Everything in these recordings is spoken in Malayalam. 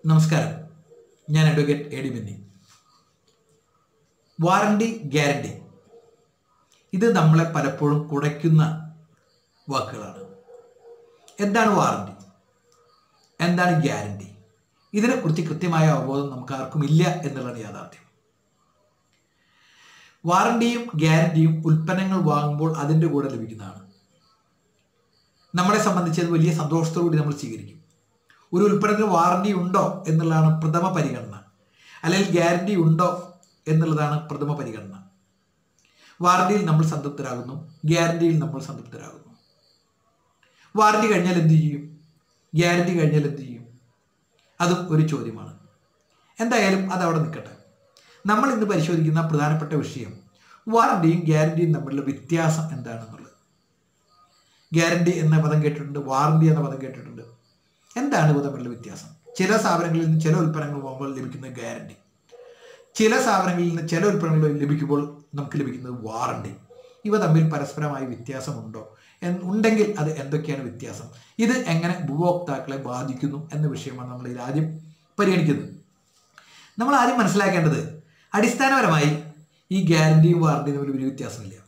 നമസ്കാരം ഞാൻ advocate A D Benny warranty guarantee ഇത് നമ്മളെ പലപ്പോഴും കുടയ്ക്കുന്ന വാക്കുകളാണ് എന്താണ് വാറണ്ടി എന്താണ് ഗ്യാരണ്ടി ഇതിനെക്കുറിച്ച് കൃത്യമായ അവബോധം നമുക്ക് ആർക്കും ഇല്ല എന്നുള്ളതാണ് യാഥാർത്ഥ്യം വാറണ്ടിയും ഗ്യാരണ്ടിയും ഉൽപ്പന്നങ്ങൾ വാങ്ങുമ്പോൾ അതിൻ്റെ കൂടെ ലഭിക്കുന്നതാണ് നമ്മളെ സംബന്ധിച്ച് അത് വലിയ സന്തോഷത്തോടുകൂടി നമ്മൾ സ്വീകരിക്കും ഒരു ഉൽപ്പന്നത്തിന് വാറണ്ടി ഉണ്ടോ എന്നുള്ളതാണ് പ്രഥമ പരിഗണന അല്ലെങ്കിൽ ഗ്യാരണ്ടി ഉണ്ടോ എന്നുള്ളതാണ് പ്രഥമ പരിഗണന വാറണ്ടിയിൽ നമ്മൾ സംതൃപ്തരാകുന്നു ഗ്യാരണ്ടിയിൽ നമ്മൾ സംതൃപ്തരാകുന്നു വാറണ്ടി കഴിഞ്ഞാൽ എന്ത് ചെയ്യും ഗ്യാരണ്ടി കഴിഞ്ഞാൽ എന്ത് ചെയ്യും അതും ഒരു ചോദ്യമാണ് എന്തായാലും അത് അവിടെ നിൽക്കട്ടെ നമ്മൾ ഇന്ന് പരിശോധിക്കുന്ന പ്രധാനപ്പെട്ട വിഷയം വാറണ്ടിയും ഗ്യാരണ്ടിയും തമ്മിലുള്ള വ്യത്യാസം എന്താണെന്നുള്ളത് ഗ്യാരണ്ടി എന്ന പദം കേട്ടിട്ടുണ്ട് വാറണ്ടി എന്ന പദം കേട്ടിട്ടുണ്ട് എന്താണ് ഇവ തമ്മിലുള്ള വ്യത്യാസം ചില സ്ഥാപനങ്ങളിൽ നിന്ന് ചില ഉൽപ്പന്നങ്ങൾ പോകുമ്പോൾ ലഭിക്കുന്ന ഗ്യാരണ്ടി ചില സ്ഥാപനങ്ങളിൽ നിന്ന് ചില ഉൽപ്പന്നങ്ങൾ ലഭിക്കുമ്പോൾ നമുക്ക് ലഭിക്കുന്നത് വാറണ്ടി ഇവ തമ്മിൽ പരസ്പരമായ വ്യത്യാസമുണ്ടോ എന്ന് ഉണ്ടെങ്കിൽ അത് എന്തൊക്കെയാണ് വ്യത്യാസം ഇത് എങ്ങനെ ഉപഭോക്താക്കളെ ബാധിക്കുന്നു എന്ന വിഷയമാണ് നമ്മൾ ഇതിൽ ആദ്യം പരിഗണിക്കുന്നത് നമ്മൾ ആദ്യം മനസ്സിലാക്കേണ്ടത് അടിസ്ഥാനപരമായി ഈ ഗ്യാരണ്ടിയും വാറണ്ടിയും തമ്മിൽ വലിയ വ്യത്യാസമില്ല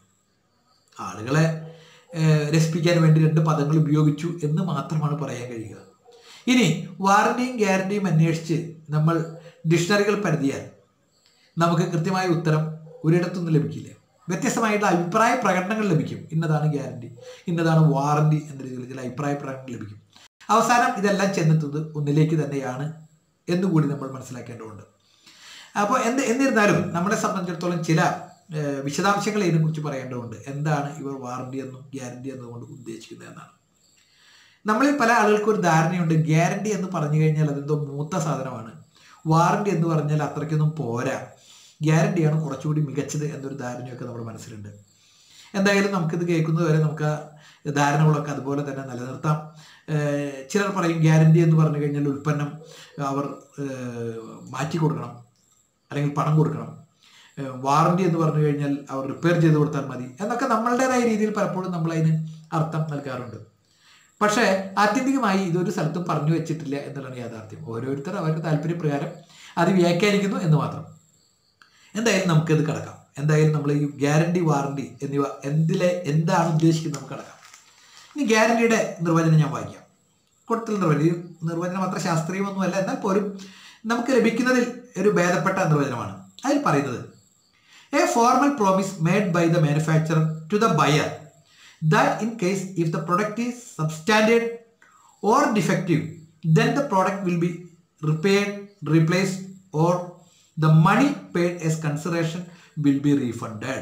ആളുകളെ ഏഹ്, രസിപ്പിക്കാൻ വേണ്ടി രണ്ട് പദങ്ങൾ ഉപയോഗിച്ചു എന്ന് മാത്രമാണ് പറയാൻ കഴിയുക ഇനി വാറണ്ടിയും ഗ്യാരണ്ടിയും അന്വേഷിച്ച് നമ്മൾ ഡിക്ഷണറികൾ പരതിയാൽ നമുക്ക് കൃത്യമായ ഉത്തരം ഒരിടത്തുനിന്ന് ലഭിക്കില്ല വ്യത്യസ്തമായിട്ടുള്ള അഭിപ്രായ പ്രകടനങ്ങൾ ലഭിക്കും ഇന്നതാണ് ഗ്യാരണ്ടി ഇന്നതാണ് വാറണ്ടി എന്ന രീതിയിൽ ചില അഭിപ്രായ പ്രകടനങ്ങൾ ലഭിക്കും അവസാനം ഇതെല്ലാം ചെന്നെത്തുന്നത് ഒന്നിലേക്ക് തന്നെയാണ് എന്നുകൂടി നമ്മൾ മനസ്സിലാക്കേണ്ടതുണ്ട് അപ്പോൾ എന്ത് എന്നിരുന്നാലും നമ്മളെ സംബന്ധിച്ചിടത്തോളം ചില ഏഹ്, വിശദാംശങ്ങൾ ഇതിനെക്കുറിച്ച് പറയേണ്ടതുണ്ട് എന്താണ് ഇവർ വാറണ്ടി എന്നും ഗ്യാരണ്ടി എന്നതുകൊണ്ട് ഉദ്ദേശിക്കുന്നത് എന്നാണ് നമ്മളിൽ പല ആളുകൾക്കും ഒരു ധാരണയുണ്ട് ഗ്യാരണ്ടി എന്ന് പറഞ്ഞു കഴിഞ്ഞാൽ അതെന്തോ മൂത്ത സാധനമാണ് വാറണ്ടി എന്ന് പറഞ്ഞാൽ അത്രയ്ക്കൊന്നും പോരാ ഗ്യാരണ്ടിയാണ് കുറച്ചുകൂടി മികച്ചത് എന്നൊരു ധാരണയൊക്കെ നമ്മുടെ മനസ്സിലുണ്ട് എന്തായാലും നമുക്കിത് കേൾക്കുന്നത് വരെ നമുക്ക് ആ ധാരണകളൊക്കെ അതുപോലെ തന്നെ നിലനിർത്താം ഏഹ് ചിലർ പറയും ഗ്യാരണ്ടി എന്ന് പറഞ്ഞു കഴിഞ്ഞാൽ ഉൽപ്പന്നം അവർ ഏഹ് മാറ്റി കൊടുക്കണം അല്ലെങ്കിൽ പണം കൊടുക്കണം ഏഹ് വാറണ്ടി എന്ന് പറഞ്ഞു കഴിഞ്ഞാൽ അവർ റിപ്പയർ ചെയ്ത് കൊടുത്താൽ മതി എന്നൊക്കെ നമ്മളുടേതായ രീതിയിൽ പലപ്പോഴും നമ്മൾ അതിന് അർത്ഥം നൽകാറുണ്ട് പക്ഷേ ആത്യന്തികമായി ഇതൊരു സ്ഥലത്തും പറഞ്ഞു വെച്ചിട്ടില്ല എന്നുള്ളതാണ് യാഥാർത്ഥ്യം ഓരോരുത്തർ അവരുടെ താല്പര്യപ്രകാരം അത് വ്യാഖ്യാനിക്കുന്നു എന്ന് മാത്രം എന്തായാലും നമുക്കിത് കിടക്കാം എന്തായാലും നമ്മൾ ഈ ഗ്യാരണ്ടി വാറണ്ടി എന്നിവ എന്തിലെ എന്താണ് ഉദ്ദേശിക്കുന്നത് നമുക്ക് കിടക്കാം ഇനി ഗ്യാരണ്ടിയുടെ നിർവചനം ഞാൻ വായിക്കാം കൊടുത്തിൽ നിർവചനം ഈ നിർവചനം അത്ര ശാസ്ത്രീയമൊന്നുമല്ല എന്നാൽ പോലും നമുക്ക് ലഭിക്കുന്നതിൽ ഒരു ഭേദപ്പെട്ട നിർവചനമാണ് അതിൽ പറയുന്നത് a formal promise made by the manufacturer to the buyer that in case if the product is substandard or defective then the product will be repaired replaced or the money paid as consideration will be refunded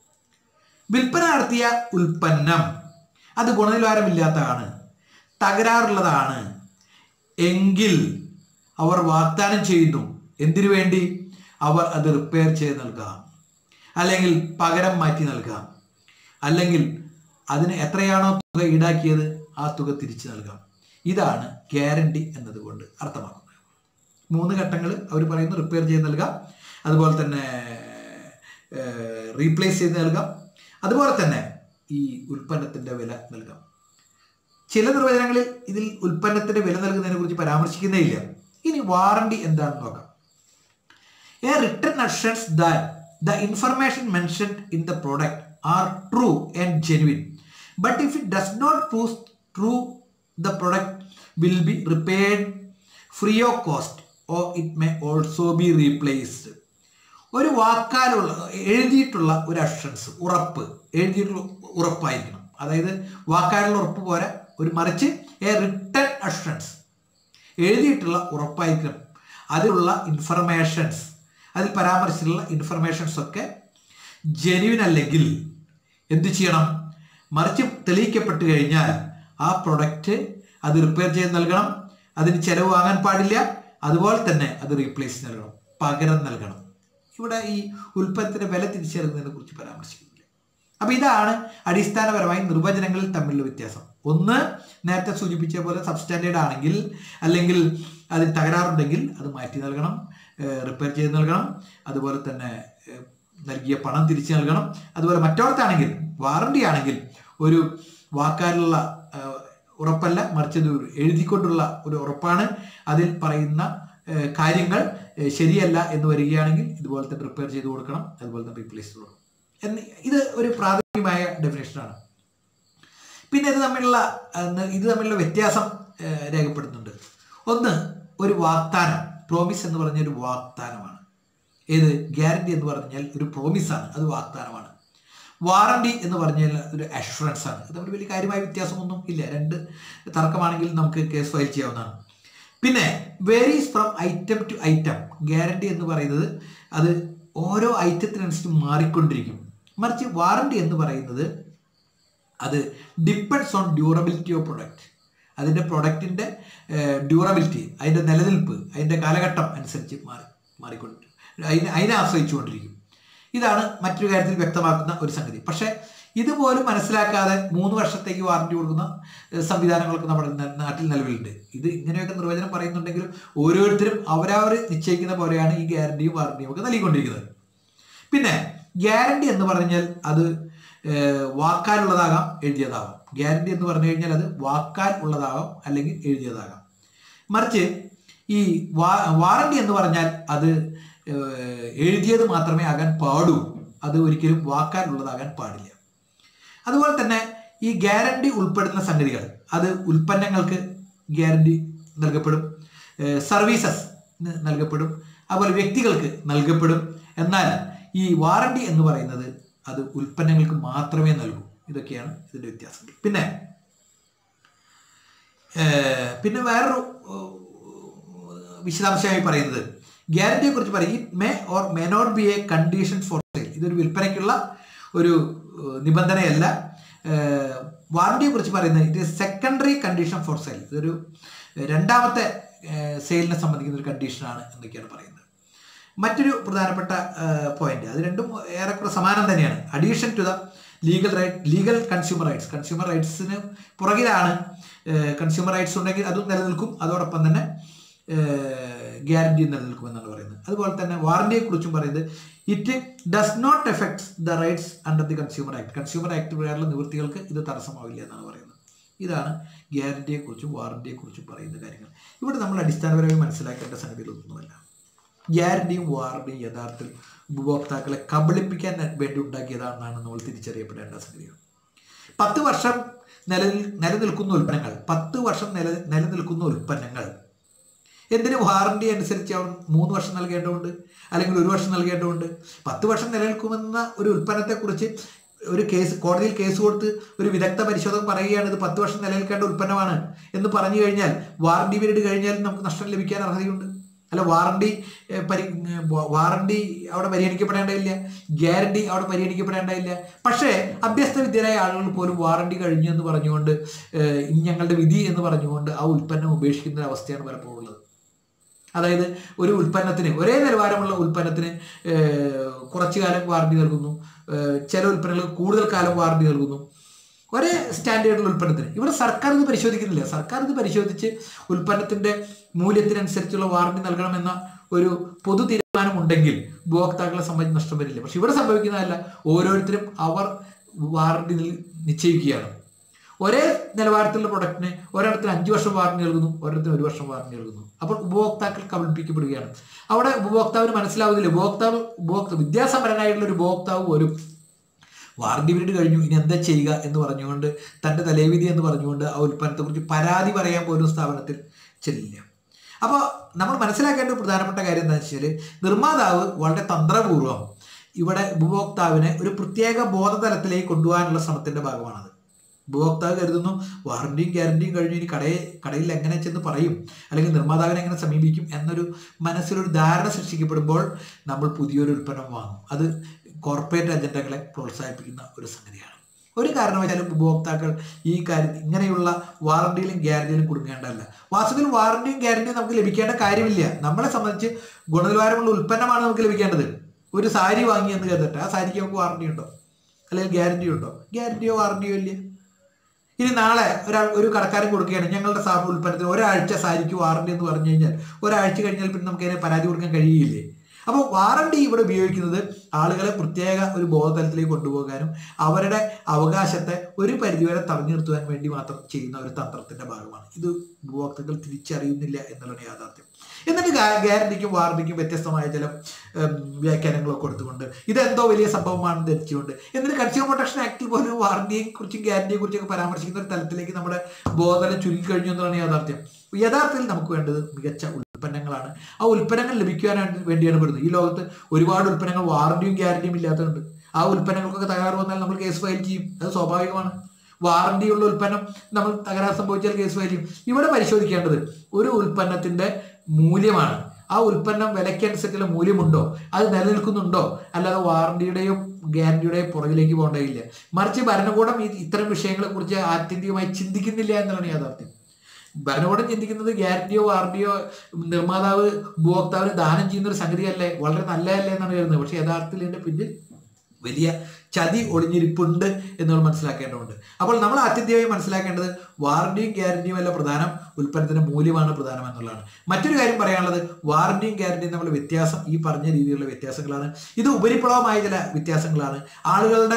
വിൽപ്പന നടത്തിയ ഉൽപ്പന്നം അത് ഗുണനിലവാരമില്ലാത്തതാണ് തകരാറുള്ളതാണ് എങ്കിൽ അവർ വാഗ്ദാനം ചെയ്യുന്നു എന്തിനു വേണ്ടി അവർ അത് റിപ്പയർ ചെയ്ത് നൽകാം അല്ലെങ്കിൽ പകരം മാറ്റി നൽകാം അല്ലെങ്കിൽ അതിന് എത്രയാണോ തുക ഈടാക്കിയത് ആ തുക തിരിച്ചു നൽകാം ഇതാണ് ഗ്യാരണ്ടി എന്നതുകൊണ്ട് അർത്ഥമാക്കുന്നത് മൂന്ന് ഘട്ടങ്ങൾ അവർ പറയുന്നു റിപ്പയർ ചെയ്ത് നൽകാം അതുപോലെ തന്നെ റീപ്ലേസ് ചെയ്ത് നൽകാം അതുപോലെ തന്നെ ഈ ഉൽപ്പന്നത്തിൻ്റെ വില നൽകാം ചില നിർവചനങ്ങളിൽ ഇതിൽ ഉൽപ്പന്നത്തിന്റെ വില നൽകുന്നതിനെ കുറിച്ച് പരാമർശിക്കുന്നേ ഇല്ല ഇനി വാറണ്ടി എന്താണെന്ന് നോക്കാം a written assurance that the information mentioned in the product are true and genuine but if it does not prove true the product will be repaired free of cost or it may also be replaced ഒരു വാക്കാലുള്ള എഴുതിയിട്ടുള്ള ഒരു അഷൻസ് ഉറപ്പ് എഴുതിയിട്ടുള്ള ഉറപ്പായിരിക്കണം അതായത് വാക്കാലുള്ള ഉറപ്പ് പോരാ ഒരു മറിച്ച് എ റിട്ടേൺ അഷൻസ് എഴുതിയിട്ടുള്ള ഉറപ്പായിരിക്കണം അതിലുള്ള ഇൻഫർമേഷൻസ് അതിൽ പരാമർശിച്ചിട്ടുള്ള ഇൻഫർമേഷൻസ് ഒക്കെ ജെന്യുവിൻ അല്ലെങ്കിൽ എന്ത് ചെയ്യണം മറിച്ച് തെളിയിക്കപ്പെട്ട് കഴിഞ്ഞാൽ ആ പ്രൊഡക്റ്റ് അത് റിപ്പയർ ചെയ്ത് നൽകണം അതിന് ചിലവ് വാങ്ങാൻ പാടില്ല അതുപോലെ തന്നെ അത് റീപ്ലേസ് നൽകണം പകരം നൽകണം ഇവിടെ ഈ ഉൽപ്പന്നത്തിന്റെ വില തിരിച്ചറിയുന്നതിനെ കുറിച്ച് പരാമർശിക്കുന്നില്ല അപ്പൊ ഇതാണ് അടിസ്ഥാനപരമായി നിർവചനങ്ങളിൽ തമ്മിലുള്ള വ്യത്യാസം ഒന്ന് നേരത്തെ സൂചിപ്പിച്ച പോലെ സബ്സ്റ്റാൻഡേർഡ് ആണെങ്കിൽ അല്ലെങ്കിൽ അതിൽ തകരാറുണ്ടെങ്കിൽ അത് മാറ്റി നൽകണം റിപ്പയർ ചെയ്ത് നൽകണം അതുപോലെ തന്നെ ഏഹ്, നൽകിയ പണം തിരിച്ചു നൽകണം അതുപോലെ മറ്റോടത്താണെങ്കിൽ വാറണ്ടി ആണെങ്കിൽ ഒരു വാക്കാലുള്ള ഏഹ്, ഉറപ്പല്ല മറിച്ച് ഇത് ഒരു എഴുതിക്കൊണ്ടുള്ള ഒരു ഉറപ്പാണ് അതിൽ പറയുന്ന ഏഹ്, കാര്യങ്ങൾ ഏഹ്, ശരിയല്ല എന്ന് വരികയാണെങ്കിൽ ഇതുപോലെ തന്നെ റിപ്പയർ ചെയ്ത് കൊടുക്കണം അതുപോലെ തന്നെ റീപ്ലേസ് ചെയ്ത് കൊടുക്കണം എന്ന് ഇത് ഒരു പ്രാഥമികമായ ഡെഫിനേഷനാണ് പിന്നെ ഇത് തമ്മിലുള്ള അഹ്, ഇത് തമ്മിലുള്ള വ്യത്യാസം ഏഹ്, രേഖപ്പെടുത്തുന്നുണ്ട് ഒന്ന് ഒരു വാഗ്ദാനം പ്രോമിസ് എന്ന് പറഞ്ഞ ഒരു വാഗ്ദാനമാണ് ഏത് ഗ്യാരണ്ടി എന്ന് പറഞ്ഞാൽ ഒരു പ്രോമിസാണ് അത് വാഗ്ദാനമാണ് വാറണ്ടി എന്ന് പറഞ്ഞാൽ ഒരു അഷുറൻസ് ആണ് ഇത് തമ്മിൽ വലിയ കാര്യമായ വ്യത്യാസമൊന്നും ഇല്ല രണ്ട് തർക്കമാണെങ്കിൽ നമുക്ക് കേസ് ഫയൽ ചെയ്യാവുന്നതാണ് പിന്നെ varies from item to item guarantee എന്ന് പറയുന്നത് അത് ഓരോ ഐറ്റത്തിനനുസരിച്ച് മാറിക്കൊണ്ടിരിക്കും മറിച്ച് വാറണ്ടി എന്ന് പറയുന്നത് അത് depends on durability of product അതിൻ്റെ പ്രൊഡക്റ്റിൻ്റെ ഡ്യൂറബിലിറ്റി അതിൻ്റെ നിലനിൽപ്പ് അതിൻ്റെ കാലഘട്ടം അനുസരിച്ച് മാറി മാറിക്കൊണ്ട് അതിനെ അതിനെ ആശ്രയിച്ചുകൊണ്ടിരിക്കും ഇതാണ് മറ്റൊരു കാര്യത്തിൽ വ്യക്തമാക്കുന്ന ഒരു സംഗതി പക്ഷേ ഇതുപോലും മനസ്സിലാക്കാതെ മൂന്ന് വർഷത്തേക്ക് വാറണ്ടി കൊടുക്കുന്ന ഏഹ്, സംവിധാനങ്ങളൊക്കെ നമ്മുടെ ന- നാട്ടിൽ നിലവിലുണ്ട് ഇത് ഇങ്ങനെയൊക്കെ നിർവചനം പറയുന്നുണ്ടെങ്കിലും ഓരോരുത്തരും അവരവർ നിശ്ചയിക്കുന്ന പോലെയാണ് ഈ ഗ്യാരണ്ടിയും വാറണ്ടിയും ഒക്കെ നൽകിക്കൊണ്ടിരിക്കുന്നത് പിന്നെ ഗ്യാരണ്ടി എന്ന് പറഞ്ഞാൽ അത് ഏഹ്, വാക്കാലുള്ളതാകാം എഴുതിയതാകാം ഗ്യാരണ്ടി എന്ന് പറഞ്ഞു കഴിഞ്ഞാൽ അത് വാക്കാൽ ഉള്ളതാകാം അല്ലെങ്കിൽ എഴുതിയതാകാം മറിച്ച് ഈ വാ വാറണ്ടി എന്ന് പറഞ്ഞാൽ അത് ഏഹ്, എഴുതിയത് മാത്രമേ ആകാൻ പാടൂ അത് ഒരിക്കലും വാക്കാലുള്ളതാകാൻ പാടില്ല അതുപോലെ തന്നെ ഈ ഗ്യാരണ്ടി ഉൾപ്പെടുന്ന സംഗതികൾ അത് ഉൽപ്പന്നങ്ങൾക്ക് ഗ്യാരണ്ടി നൽകപ്പെടും സർവീസസ് നൽകപ്പെടും അതുപോലെ വ്യക്തികൾക്ക് നൽകപ്പെടും എന്നാൽ ഈ വാറണ്ടി എന്ന് പറയുന്നത് അത് ഉൽപ്പന്നങ്ങൾക്ക് മാത്രമേ നൽകൂ ഇതൊക്കെയാണ് ഇതിൻ്റെ വ്യത്യാസങ്ങൾ പിന്നെ ഏഹ്, പിന്നെ വേറൊരു ഏഹ്, വിശദാംശമായി പറയുന്നത് ഗ്യാരണ്ടിയെ കുറിച്ച് പറയും it may or may not be a condition for sale ഇതൊരു വിൽപ്പനയ്ക്കുള്ള ഒരു ഏഹ്, നിബന്ധനയല്ല വാറണ്ടിയെ കുറിച്ച് പറയുന്നത് ഇത് സെക്കൻഡറി കണ്ടീഷൻ ഫോർ സെയിൽ ഇതൊരു ഏഹ്, രണ്ടാമത്തെ സെയിലിനെ സംബന്ധിക്കുന്ന ഒരു കണ്ടീഷനാണ് എന്നൊക്കെയാണ് പറയുന്നത് മറ്റൊരു പ്രധാനപ്പെട്ട പോയിന്റ് അത് രണ്ടും ഏറെക്കുറെ സമാനം തന്നെയാണ് addition to the legal right legal consumer rights consumer റൈറ്റ്സിന് പുറകിലാണ് കൺസ്യൂമർ റൈറ്റ്സ് ഉണ്ടെങ്കിൽ അതും നിലനിൽക്കും അതോടൊപ്പം തന്നെ ഗ്യാരണ്ടി നിലനിൽക്കുമെന്നാണ് പറയുന്നത് അതുപോലെ തന്നെ വാറണ്ടിയെ കുറിച്ചും പറയുന്നത് it does not affect the rights under the consumer act consumer act പ്രകാരമുള്ള നിവൃത്തികൾക്ക് ഇത് തടസ്സമാവില്ല എന്നാണ് പറയുന്നത് ഇതാണ് ഗ്യാരണ്ടിയെക്കുറിച്ചും വാറണ്ടിയെക്കുറിച്ചും പറയുന്ന കാര്യങ്ങൾ ഇവിടെ നമ്മൾ അടിസ്ഥാനപരമായി മനസ്സിലാക്കേണ്ട സംഗതികളൊന്നുമല്ല ഗ്യാരണ്ടിയും വാറണ്ടിയും യഥാർത്ഥത്തിൽ ഉപഭോക്താക്കളെ കബളിപ്പിക്കാൻ വേണ്ടി ഉണ്ടാക്കിയതാണെന്നാണ് നമ്മൾ തിരിച്ചറിയപ്പെടേണ്ട സംഗതികൾ പത്ത് വർഷം നിലനിൽ നിലനിൽക്കുന്ന ഉൽപ്പന്നങ്ങൾ പത്ത് വർഷം നില നിലനിൽക്കുന്ന ഉൽപ്പന്നങ്ങൾ എന്തിന് വാറണ്ടി അനുസരിച്ച് അവൻ മൂന്ന് വർഷം നൽകേണ്ടതുണ്ട് അല്ലെങ്കിൽ ഒരു വർഷം നൽകേണ്ടതുണ്ട് പത്ത് വർഷം നിലനിൽക്കുമെന്ന ഒരു ഉൽപ്പന്നത്തെക്കുറിച്ച് ഒരു കേസ് കോടതിയിൽ കേസ് കൊടുത്ത് ഒരു വിദഗ്ധ പരിശോധകൻ പറയുകയാണ് ഇത് പത്ത് വർഷം നിലനിൽക്കേണ്ട ഉൽപ്പന്നമാണ് എന്ന് പറഞ്ഞു കഴിഞ്ഞാൽ വാറണ്ടി പീരീഡ് കഴിഞ്ഞാൽ നമുക്ക് നഷ്ടം ലഭിക്കാൻ അർഹതയുണ്ട് അല്ല വാറണ്ടി ഏഹ്, പരി ഏഹ്, വാറണ്ടി അവിടെ പരിഗണിക്കപ്പെടേണ്ടതില്ല ഗ്യാരണ്ടി അവിടെ പരിഗണിക്കപ്പെടേണ്ടതില്ല പക്ഷേ അഭ്യസ്ത വിദ്യരായ ആളുകൾ പോലും വാറണ്ടി കഴിഞ്ഞു എന്ന് പറഞ്ഞുകൊണ്ട് ഏഹ്, ഇനി ഞങ്ങളുടെ വിധി എന്ന് പറഞ്ഞുകൊണ്ട് ആ ഉൽപ്പന്നം ഉപേക്ഷിക്കുന്ന ഒരു അവസ്ഥയാണ് പലപ്പോഴും ഉള്ളത് അതായത് ഒരു ഉൽപ്പന്നത്തിന് ഒരേ നിലവാരമുള്ള ഉൽപ്പന്നത്തിന് ഏഹ്, കുറച്ചു കാലം വാറണ്ടി നൽകുന്നു ഏഹ്, ചില ഉൽപ്പന്നങ്ങൾക്ക് കൂടുതൽ കാലം വാറണ്ടി നൽകുന്നു ഒരേ സ്റ്റാൻഡേർഡുള്ള ഉൽപ്പന്നത്തിന് ഇവിടെ സർക്കാർ ഇത് പരിശോധിക്കുന്നില്ല സർക്കാർ ഇത് പരിശോധിച്ച് ഉൽപ്പന്നത്തിന്റെ മൂല്യത്തിനനുസരിച്ചുള്ള വാറണ്ടി നൽകണമെന്ന ഒരു പൊതു തീരുമാനം ഉണ്ടെങ്കിൽ ഉപഭോക്താക്കളെ സംബന്ധിച്ച് നഷ്ടം വരില്ല പക്ഷെ ഇവിടെ സംഭവിക്കുന്നതല്ല ഓരോരുത്തരും അവർ വാറണ്ടി നി- നിശ്ചയിക്കുകയാണ് ഒരേ നിലവാരത്തിലുള്ള പ്രൊഡക്റ്റിന് ഒരിടത്തിന് അഞ്ച് വർഷം വാറണ്ടി നൽകുന്നു ഒരിടത്തിന് ഒരു വർഷം വാറണ്ടി നൽകുന്നു അപ്പോൾ ഉപഭോക്താക്കൾ കബളിപ്പിക്കപ്പെടുകയാണ് അവിടെ ഉപഭോക്താവിന് മനസ്സിലാവുന്നില്ല ഉപഭോക്താവ് ഉപഭോക്താവ് വിദ്യാസമ്പന്നനായിട്ടുള്ള ഒരു ഉപഭോക്താവ് പോലും വാറണ്ടി പീരീഡ് കഴിഞ്ഞു ഇനി എന്താ ചെയ്യുക എന്ന് പറഞ്ഞുകൊണ്ട് തൻ്റെ തലേവിധി എന്ന് പറഞ്ഞുകൊണ്ട് ആ ഉൽപ്പന്നത്തെക്കുറിച്ച് പരാതി പറയാൻ പോലും സ്ഥാപനത്തിൽ ചെല്ലില്ല അപ്പോൾ നമ്മൾ മനസ്സിലാക്കേണ്ട ഒരു പ്രധാനപ്പെട്ട കാര്യം എന്താ വെച്ചാൽ നിർമ്മാതാവ് വളരെ തന്ത്രപൂർവ്വം ഇവിടെ ഉപഭോക്താവിനെ ഒരു പ്രത്യേക ബോധതലത്തിലേക്ക് കൊണ്ടുപോകാനുള്ള ശ്രമത്തിൻ്റെ ഭാഗമാണത് ഉപഭോക്താവ് കരുതുന്നു വാറണ്ടിയും ഗ്യാരണ്ടിയും കഴിഞ്ഞു ഇനി കടയെ കടയിൽ എങ്ങനെ ചെന്ന് പറയും അല്ലെങ്കിൽ നിർമ്മാതാവിനെ എങ്ങനെ സമീപിക്കും എന്നൊരു മനസ്സിലൊരു ധാരണ സൃഷ്ടിക്കപ്പെടുമ്പോൾ നമ്മൾ പുതിയൊരു ഉൽപ്പന്നം വാങ്ങും അത് കോർപ്പറേറ്റ് അജണ്ടകളെ പ്രോത്സാഹിപ്പിക്കുന്ന ഒരു സംഗതിയാണ് ഒരു കാരണവശാലും ഉപഭോക്താക്കൾ ഈ കാര്യം ഇങ്ങനെയുള്ള വാറണ്ടിയിലും ഗ്യാരണ്ടിയിലും കുടുങ്ങേണ്ടതല്ല വാസ്തവത്തിൽ വാറണ്ടിയും ഗ്യാരണ്ടിയും നമുക്ക് ലഭിക്കേണ്ട കാര്യമില്ല നമ്മളെ സംബന്ധിച്ച് ഗുണനിലവാരമുള്ള ഉൽപ്പന്നമാണ് നമുക്ക് ലഭിക്കേണ്ടത് ഒരു സാരി വാങ്ങി എന്ന് കരുതട്ടെ ആ സാരിക്ക് നമുക്ക് വാറണ്ടി ഉണ്ടോ അല്ലെങ്കിൽ ഗ്യാരണ്ടി ഉണ്ടോ ഗ്യാരണ്ടിയോ വാറണ്ടിയോ ഇല്ല ഇനി നാളെ ഒരാൾ ഒരു കടക്കാരൻ കൊടുക്കുകയാണ് ഞങ്ങളുടെ സാധന ഉൽപ്പന്നത്തിന് ഒരാഴ്ച സാരിക്ക് വാറണ്ടി എന്ന് പറഞ്ഞു കഴിഞ്ഞാൽ ഒരാഴ്ച കഴിഞ്ഞാൽ പിന്നെ നമുക്ക് അതിനെ പരാതി കൊടുക്കാൻ കഴിയില്ലേ അപ്പോൾ വാറണ്ടി ഇവിടെ ഉപയോഗിക്കുന്നത് ആളുകളെ പ്രത്യേക ഒരു ബോധതലത്തിലേക്ക് കൊണ്ടുപോകാനും അവരുടെ അവകാശത്തെ ഒരു പരിധിവരെ തടഞ്ഞു നിർത്തുവാൻ വേണ്ടി മാത്രം ചെയ്യുന്ന ഒരു തന്ത്രത്തിന്റെ ഭാഗമാണ് ഇത് ഉപഭോക്താക്കൾ തിരിച്ചറിയുന്നില്ല എന്നുള്ളതാണ് യാഥാർത്ഥ്യം എന്നിട്ട് ഗ്യാരണ്ടിക്കും വാറണ്ടിക്കും വ്യത്യസ്തമായ ചില ഉം, വ്യാഖ്യാനങ്ങളൊക്കെ കൊടുത്തുകൊണ്ട് ഇതെന്തോ വലിയ സംഭവമാണെന്ന് ധരിച്ചുകൊണ്ട് എന്നിട്ട് കൺസ്യൂമർ പ്രൊട്ടക്ഷൻ ആക്ടിൽ പോലും വാറണ്ടിയെ കുറിച്ചും ഗ്യാരണ്ടിയെ കുറിച്ചൊക്കെ പരാമർശിക്കുന്ന ഒരു തലത്തിലേക്ക് നമ്മുടെ ബോധനം ചുരുങ്ങിക്കഴിഞ്ഞു എന്നുള്ളതാണ് യാഥാർത്ഥ്യം യഥാർത്ഥത്തിൽ നമുക്ക് വേണ്ടത് മികച്ച ഉൽപ്പന്നങ്ങളാണ് ആ ഉൽപ്പന്നങ്ങൾ ലഭിക്കുവാനായിട്ട് വേണ്ടിയാണ് പെടുന്നത് ഈ ലോകത്ത് ഒരുപാട് ഉൽപ്പന്നങ്ങൾ വാറണ്ടിയും ഗ്യാരണ്ടിയും ഇല്ലാത്തതുണ്ട് ആ ഉൽപ്പന്നങ്ങൾക്കൊക്കെ തകരാറ് വന്നാൽ നമ്മൾ കേസ് ഫയൽ ചെയ്യും അത് സ്വാഭാവികമാണ് വാറണ്ടിയുള്ള ഉൽപ്പന്നം നമ്മൾ തകരാറ് സംഭവിച്ചാൽ കേസ് ഫയൽ ചെയ്യും ഇവിടെ പരിശോധിക്കേണ്ടത് ഒരു ഉൽപ്പന്നത്തിന്റെ മൂല്യമാണ് ആ ഉൽപ്പന്നം വിലയ്ക്കനുസരിച്ചുള്ള മൂല്യമുണ്ടോ അത് നിലനിൽക്കുന്നുണ്ടോ അല്ലാതെ വാറണ്ടിയുടെയും ഗ്യാരണ്ടിയുടെയും പുറകിലേക്ക് പോകേണ്ടതില്ല മറിച്ച് ഭരണകൂടം ഈ ഇത്തരം വിഷയങ്ങളെ കുറിച്ച് ആത്യന്തികമായി ചിന്തിക്കുന്നില്ല എന്നുള്ളതാണ് യാഥാർത്ഥ്യം ഭരണകൂടം ചിന്തിക്കുന്നത് ഗ്യാരണ്ടിയോ വാറണ്ടിയോ നിർമ്മാതാവ് ഉപഭോക്താവിന് ദാനം ചെയ്യുന്ന ഒരു സംഗതിയല്ലേ വളരെ നല്ലതല്ലേ എന്നാണ് കരുതുന്നത് പക്ഷേ യഥാർത്ഥത്തിൽ ഇതിന്റെ പിന്നിൽ വലിയ ചതി ഒളിഞ്ഞിരിപ്പുണ്ട് എന്നുള്ളത് മനസ്സിലാക്കേണ്ടതുണ്ട് അപ്പോൾ നമ്മൾ ആത്യന്തികമായി മനസ്സിലാക്കേണ്ടത് വാറണ്ടിയും ഗ്യാരണ്ടിയും അല്ല പ്രധാനം ഉൽപ്പന്നത്തിന്റെ മൂല്യമാണ് പ്രധാനം എന്നുള്ളതാണ് മറ്റൊരു കാര്യം പറയാനുള്ളത് വാറണ്ടിയും ഗ്യാരണ്ടിയും തമ്മിലുള്ള വ്യത്യാസം ഈ പറഞ്ഞ രീതിയിലുള്ള വ്യത്യാസങ്ങളാണ് ഇത് ഉപരിപ്ലവമായ ചില വ്യത്യാസങ്ങളാണ് ആളുകളുടെ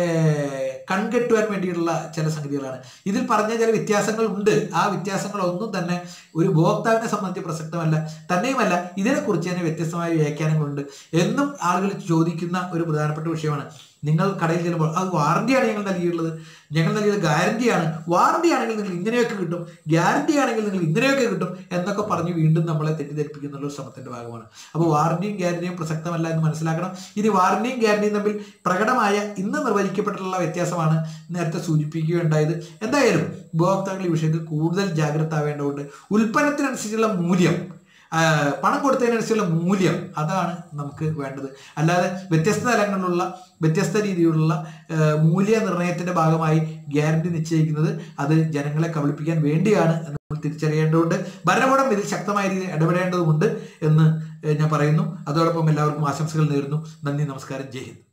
ഏർ, കൺകെട്ടുവാൻ വേണ്ടിയിട്ടുള്ള ചില സംഗതികളാണ് ഇതിൽ പറഞ്ഞ ചില വ്യത്യാസങ്ങൾ ഉണ്ട് ആ വ്യത്യാസങ്ങളൊന്നും തന്നെ ഒരു ഉപഭോക്താവിനെ സംബന്ധിച്ച് പ്രസക്തമല്ല തന്നെയുമല്ല ഇതിനെക്കുറിച്ച് തന്നെ വ്യത്യസ്തമായ വ്യാഖ്യാനങ്ങളുണ്ട് എന്നും ആളുകൾ ചോദിക്കുന്ന ഒരു പ്രധാനപ്പെട്ട വിഷയമാണ് നിങ്ങൾ കടയിൽ ചെല്ലുമ്പോൾ അത് വാറണ്ടിയാണ് ഞങ്ങൾ നൽകിയിട്ടുള്ളത് ഞങ്ങൾ നൽകിയത് ഗ്യാരണ്ടിയാണ് വാറണ്ടി ആണെങ്കിൽ നിങ്ങൾ ഇങ്ങനെയൊക്കെ കിട്ടും ഗ്യാരണ്ടി ആണെങ്കിൽ നിങ്ങൾ ഇങ്ങനെയൊക്കെ കിട്ടും എന്നൊക്കെ പറഞ്ഞ് വീണ്ടും നമ്മളെ തെറ്റിദ്ധരിപ്പിക്കുന്നുള്ള ഒരു ശ്രമത്തിന്റെ ഭാഗമാണ് അപ്പോൾ വാറണ്ടിയും ഗ്യാരണ്ടിയും പ്രസക്തമല്ല എന്ന് മനസ്സിലാക്കണം ഇനി വാറണ്ടിയും ഗ്യാരണ്ടിയും തമ്മിൽ പ്രകടമായ ഇന്ന് നിർവചിക്കപ്പെട്ടിട്ടുള്ള വ്യത്യാസമാണ് നേരത്തെ സൂചിപ്പിക്കുകയുണ്ടായത് എന്തായാലും ഉപഭോക്താക്കൾ ഈ വിഷയത്തിൽ കൂടുതൽ ജാഗ്രത ആവേണ്ടതുണ്ട് ഉൽപ്പന്നത്തിനനുസരിച്ചുള്ള മൂല്യം ആ, പണം കൊടുത്തതിനനുസരിച്ചുള്ള മൂല്യം അതാണ് നമുക്ക് വേണ്ടത് അല്ലാതെ വ്യത്യസ്ത തലങ്ങളിലുള്ള വ്യത്യസ്ത രീതിയിലുള്ള ആ, മൂല്യനിർണ്ണയത്തിന്റെ ഭാഗമായി ഗ്യാരണ്ടി നിശ്ചയിക്കുന്നത് അത് ജനങ്ങളെ കബളിപ്പിക്കാൻ വേണ്ടിയാണ് എന്ന് നമ്മൾ തിരിച്ചറിയേണ്ടതുണ്ട് ഭരണകൂടം ഇതിൽ ശക്തമായ രീതിയിൽ ഇടപെടേണ്ടതുണ്ട് എന്ന് ഏ, ഞാൻ പറയുന്നു അതോടൊപ്പം എല്ലാവർക്കും ആശംസകൾ നേരുന്നു നന്ദി നമസ്കാരം ജയ് ഹിന്ദ്